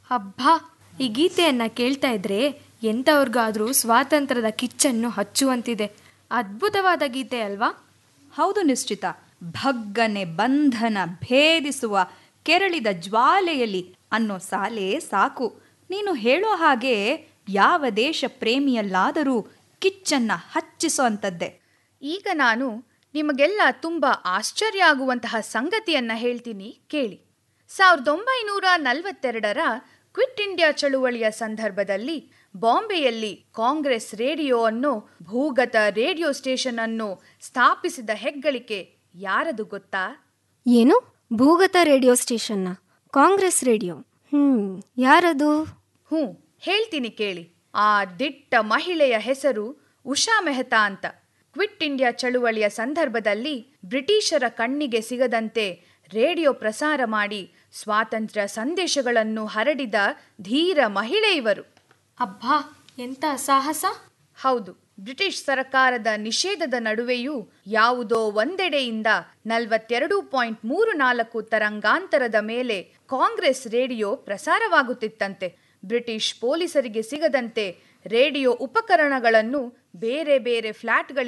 ಅಬ್ಬಾ ಈ ಗೀತೆಯನ್ನ ಕೇಳ್ತಾ ಇದ್ರೆ ಎಂಥವ್ರಿಗಾದ್ರೂ ಸ್ವಾತಂತ್ರ್ಯದ ಕಿಚ್ಚನ್ನು ಹಚ್ಚುವಂತಿದೆ ಅದ್ಭುತವಾದ ಗೀತೆ ಅಲ್ವಾ ಹೌದು ನಿಶ್ಚಿತ ಭಗ್ಗನೆ ಬಂಧನ ಭೇದಿಸುವ ಕೆರಳಿದ ಜ್ವಾಲೆಯಲ್ಲಿ ಅನ್ನೋ ಸಾಲೆ ಸಾಕು ನೀನು ಹೇಳೋ ಹಾಗೆ ಯಾವ ದೇಶ ಪ್ರೇಮಿಯಲ್ಲಾದರೂ ಕಿಚ್ಚನ್ನ ಹಚ್ಚಿಸೋ ಅಂಥದ್ದೇ ಈಗ ನಾನು ನಿಮಗೆಲ್ಲ ತುಂಬ ಆಶ್ಚರ್ಯ ಆಗುವಂತಹ ಸಂಗತಿಯನ್ನ ಹೇಳ್ತೀನಿ ಕೇಳಿ ಸಾವಿರದ ಒಂಬೈನೂರ ನಲವತ್ತೆರಡರ ಕ್ವಿಟ್ ಇಂಡಿಯಾ ಚಳುವಳಿಯ ಸಂದರ್ಭದಲ್ಲಿ ಬಾಂಬೆಯಲ್ಲಿ ಕಾಂಗ್ರೆಸ್ ರೇಡಿಯೋ ಅನ್ನೋ ಭೂಗತ ರೇಡಿಯೋ ಸ್ಟೇಷನ್ ಅನ್ನು ಸ್ಥಾಪಿಸಿದ ಹೆಗ್ಗಳಿಕೆ ಯಾರದು ಗೊತ್ತಾ ಏನು ಭೂಗತ ರೇಡಿಯೋ ಸ್ಟೇಷನ್ನ ಕಾಂಗ್ರೆಸ್ ರೇಡಿಯೋ ಹ್ಮ್ ಯಾರದು ಹ್ಞೂ ಹೇಳ್ತೀನಿ ಕೇಳಿ ಆ ದಿಟ್ಟ ಮಹಿಳೆಯ ಹೆಸರು ಉಷಾ ಮೆಹ್ತಾ ಅಂತ ಕ್ವಿಟ್ ಇಂಡಿಯಾ ಚಳುವಳಿಯ ಸಂದರ್ಭದಲ್ಲಿ ಬ್ರಿಟಿಷರ ಕಣ್ಣಿಗೆ ಸಿಗದಂತೆ ರೇಡಿಯೋ ಪ್ರಸಾರ ಮಾಡಿ ಸ್ವಾತಂತ್ರ್ಯ ಸಂದೇಶಗಳನ್ನು ಹರಡಿದ ಧೀರ ಮಹಿಳೆ ಇವರು ಅಬ್ಬಾ ಎಂಥ ಸಾಹಸ ಹೌದು ಬ್ರಿಟಿಷ್ ಸರ್ಕಾರದ ನಿಷೇಧದ ನಡುವೆಯೂ ಯಾವುದೋ ಒಂದೆಡೆಯಿಂದ ನಲವತ್ತೆರಡು ಪಾಯಿಂಟ್ ಮೂರು ನಾಲ್ಕು ತರಂಗಾಂತರದ ಮೇಲೆ ಕಾಂಗ್ರೆಸ್ ರೇಡಿಯೋ ಪ್ರಸಾರವಾಗುತ್ತಿತ್ತಂತೆ ಬ್ರಿಟಿಷ್ ಪೊಲೀಸರಿಗೆ ಸಿಗದಂತೆ ರೇಡಿಯೋ ಉಪಕರಣಗಳನ್ನು ಬೇರೆ ಬೇರೆ ಫ್ಲ್ಯಾಟ್ಗಳಿಗೆ